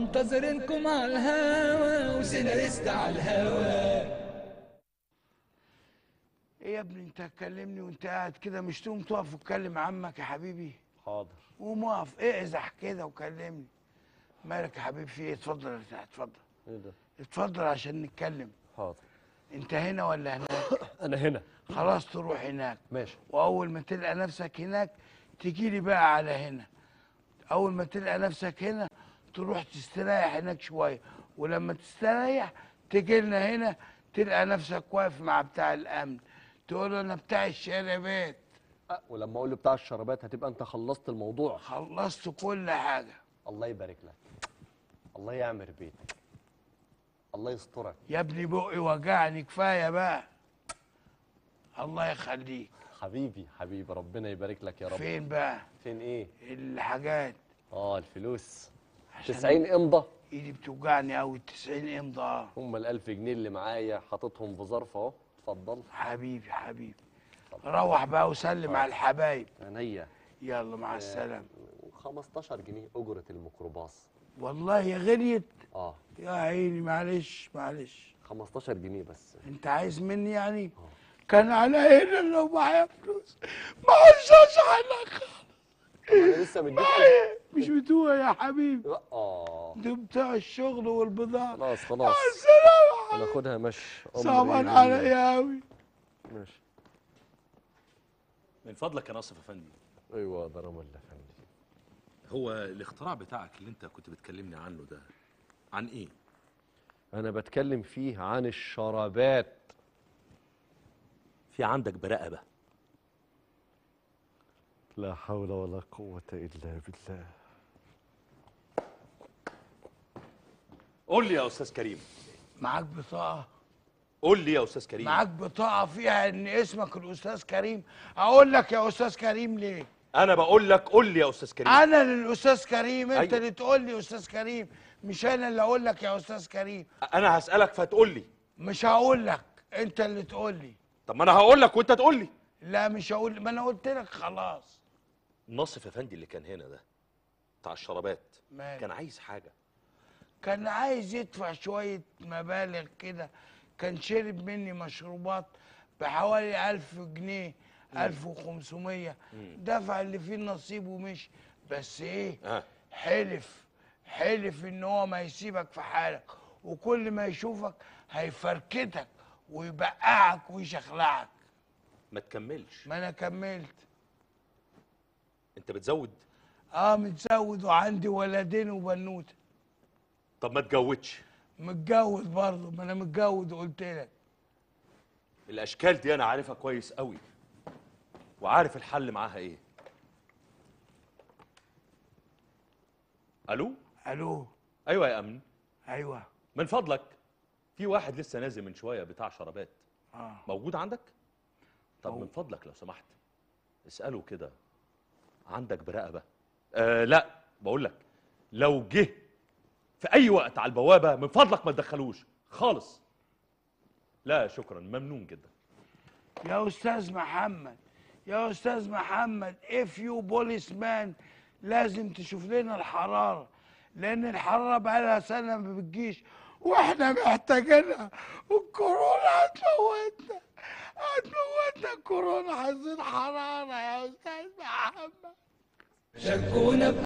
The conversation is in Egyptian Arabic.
منتظرينكم على الهوا وسيناريست على الهوا ايه يا ابني انت هتكلمني وانت قاعد كده مش تقوم تقف وتكلم عمك يا حبيبي حاضر قوم اقف اعزح كده وكلمني مالك يا حبيبي في ايه اتفضل ارتاح اتفضل ايه ده اتفضل عشان نتكلم حاضر انت هنا ولا هناك انا هنا خلاص تروح هناك ماشي واول ما تلقى نفسك هناك تجي لي بقى على هنا اول ما تلقى نفسك هنا تروح تستريح هناك شويه ولما تستريح تجي لنا هنا تلقى نفسك واقف مع بتاع الامن تقول له انا بتاع الشربات أه ولما اقول له بتاع الشرابات هتبقى انت خلصت الموضوع خلصت كل حاجه الله يبارك لك الله يعمر بيتك الله يسترك يا ابني بقي وجعني كفايه بقى الله يخليك حبيبي حبيبي ربنا يبارك لك يا رب فين بقى فين ايه الحاجات اه الفلوس عشان 90 امضه ايدي بتوجعني قوي 90 امضى اه هم ال 1000 جنيه اللي معايا حاططهم في ظرف اهو اتفضل حبيبي حبيبي روح بقى وسلم على الحبايب عينيا يلا مع السلامه 15 جنيه اجره الميكروباص والله يا غليت اه يا عيني معلش معلش 15 جنيه بس انت عايز مني يعني كان عليا هنا لو معايا فلوس ما عايزش عنك انا لسه مديك معايا مش بتوع يا حبيبي اه دول بتاع الشغل والبضاعه خلاص مع خلاص السلامه ناخدها مشي أمر صعبان إيه عليا قوي ماشي من فضلك يا ناصف افندي ايوه ده رمل افندي هو الاختراع بتاعك اللي انت كنت بتكلمني عنه ده عن ايه انا بتكلم فيه عن الشرابات في عندك براءة لا حول ولا قوة إلا بالله قول لي يا استاذ كريم معاك بطاقه قول لي يا استاذ كريم معاك بطاقه فيها ان اسمك الاستاذ كريم اقول لك يا استاذ كريم ليه انا بقول لك قول لي يا استاذ كريم انا للاستاذ كريم انت أيوة. اللي تقول لي استاذ كريم مش انا اللي اقول لك يا استاذ كريم انا هسالك فتقول لي مش هقول لك انت اللي تقول لي طب ما انا هقول لك وانت تقول لي لا مش هقول ما انا قلت لك خلاص ناصف افندي اللي كان هنا ده بتاع الشرابات مال. كان عايز حاجه كان عايز يدفع شوية مبالغ كده كان شرب مني مشروبات بحوالي ألف جنيه ألف وخمسمية دفع اللي فيه النصيب ومشي بس إيه اه حلف حلف إن هو ما يسيبك في حالك وكل ما يشوفك هيفركتك ويبقعك ويشخلعك ما تكملش ما أنا كملت انت بتزود اه متزود وعندي ولدين وبنوته طب ما تجودش متجوز برضه ما انا متجوز قلت لك الاشكال دي انا عارفها كويس قوي وعارف الحل معاها ايه الو الو ايوه يا امن ايوه من فضلك في واحد لسه نازل من شويه بتاع شرابات اه موجود عندك طب من فضلك لو سمحت اساله كده عندك براءه آه لا بقول لك لو جه في اي وقت على البوابه من فضلك ما تدخلوش خالص لا شكرا ممنون جدا يا استاذ محمد يا استاذ محمد اف يو بوليس مان لازم تشوف لنا الحراره لان الحراره بقالها سنه ما بتجيش واحنا محتاجينها والكورونا هتموتنا هتموتنا الكورونا هتزيد حراره يا استاذ محمد شاركونا